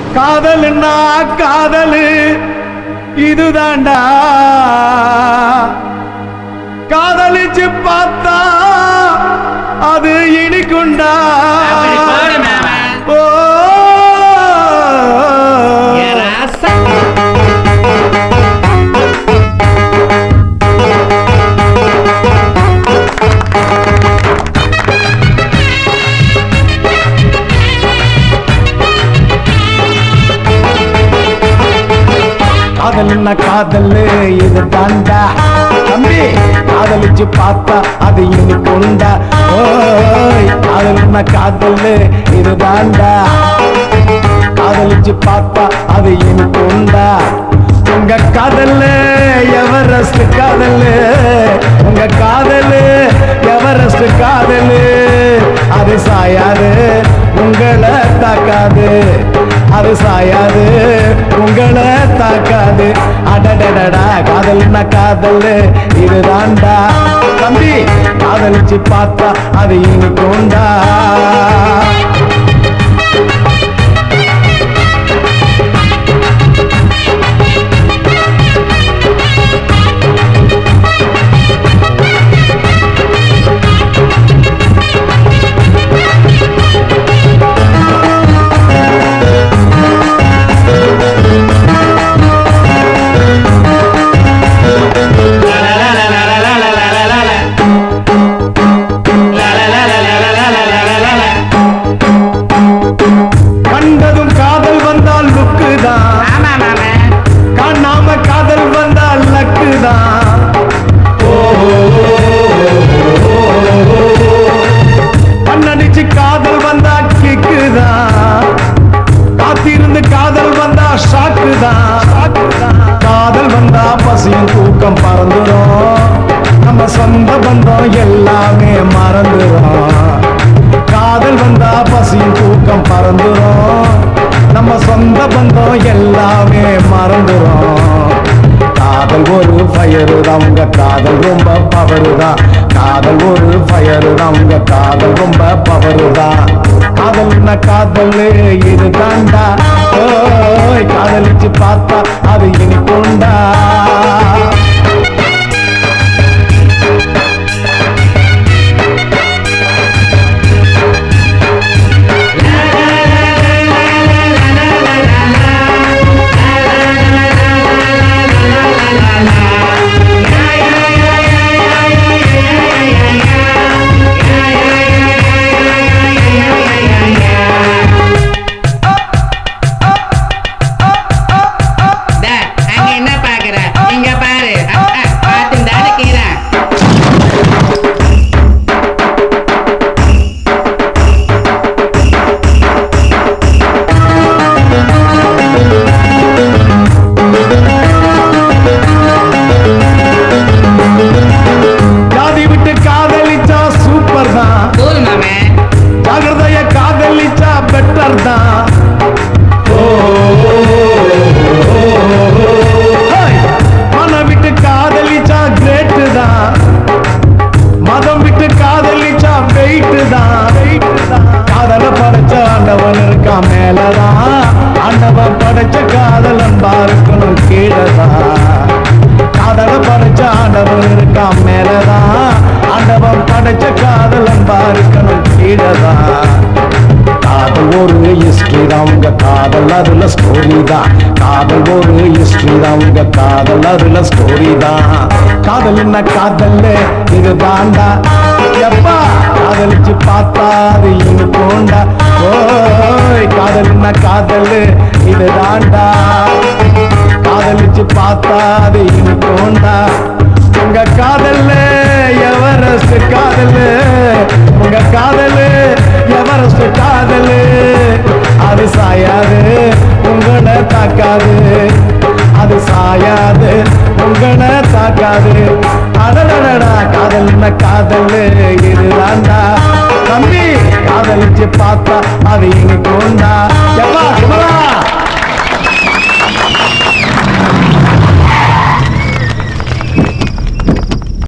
காதல்னா காதலு இதுதாண்டா காதலிச்சு பார்த்தா அது இனிக்குண்டா அப்படி போடு மாமா. ஓ ஏ ராசா. காதல்னா காதலு இது தாண்டா தம்பி காதலிச்சு பார்த்தா அது இனிக்குண்டா ஓய் காதல்னா காதலு இது தாண்டா காதலிச்சு பார்த்தா அது இனிக்குண்டா உங்க காதல்லு எவரெஸ்ட் காதலு உங்க காதலு எவரெஸ்ட் காதலு அது சாயாது உங்களை தாக்காது அது சாயாது உங்களை தாக்காது அடடடடா காதல்னா காதல் இதுதான்டா தம்பி காதலிச்சு பார்த்தா அது இனிக்குண்டா கண்டதும் காதல் வந்தால் லுக்கு தான் ஆமா மாமா காணாம காதல் வந்தால் லக்கு தான் கண்ணடிச்சு காதல் வந்தா கிக்கு தான் காத்திருந்து காதல் வந்தா ஷாக்கு தான் காதல் வந்தா பசியும் தூக்கம் பறந்துரும் நம்ம சொந்த பந்தம் எல்லாமே மறந்துரும் காதல் வந்தா பசியும் தூக்கம் பறந்துரும் நம்ம சொந்த பந்தம் எல்லாமே மறந்துரும் காதல் ஒரு ஃபயரு தான் உங்க காதல் ரொம்ப பவரு தான் காதல் ஒரு ஃபயரு தான் உங்க காதல் ரொம்ப பவரு தான் காதல்னா காதல் இது தாண்டா ஓய் காதலிச்சு பார்த்தா அது இனிக்குண்டா டே, அங்க என்ன பாக்குற இங்க பாரு பார்த்து தானே கீரை ஜாதி விட்டு காதலிச்சா சூப்பர் தான் கூல் மாமே ஜாகிரதைய காதலிச்சா பெட்டர் தான் ஹேய்! மனம் விட்டு காதலிச்சா கிரேட்டு தான் மதம் விட்டு காதலிச்சா வெயிட்டு தான் காதல படைச்ச ஆண்டவன் இருக்கான் மேலதான் ஆண்டவன் படைச்ச காதல் அன்பா இருக்கணும் கீழதான் காதல படைச்ச ஆண்டவன் இருக்கான் மேலதான் ஆண்டவன் படைச்ச காதல் அன்பா இருக்கணும் கீழதான் காதல் ஒரு ஹிஸ்டரி தான் உங்க காதல் அதுல ஸ்டோரி தான் காதல் ஒரு ஹிஸ்டரி தான் உங்க காதல் அதுல ஸ்டோரி தான் காதல் என்ன காதல் இது தாண்டா எப்பா காதலிச்சு பார்த்தா அது இனிக்குண்டா ஓய் காதல் என்ன காதல் இது தாண்டா காதலிச்சு பார்த்தா அது இனிக்குண்டா உங்க காதல்ல எவரெஸ்ட் காதலு உங்க காதலு எவரெஸ்ட் காதலு அது சாயாது உங்களை தாக்காது அது சாயாது உங்களை தாக்காது அடடடடா காதல் என்ன காதல் இதுதான்டா தம்பி காதலிச்சு பார்த்தா அது இனிக்குண்டா எப்பா குமரா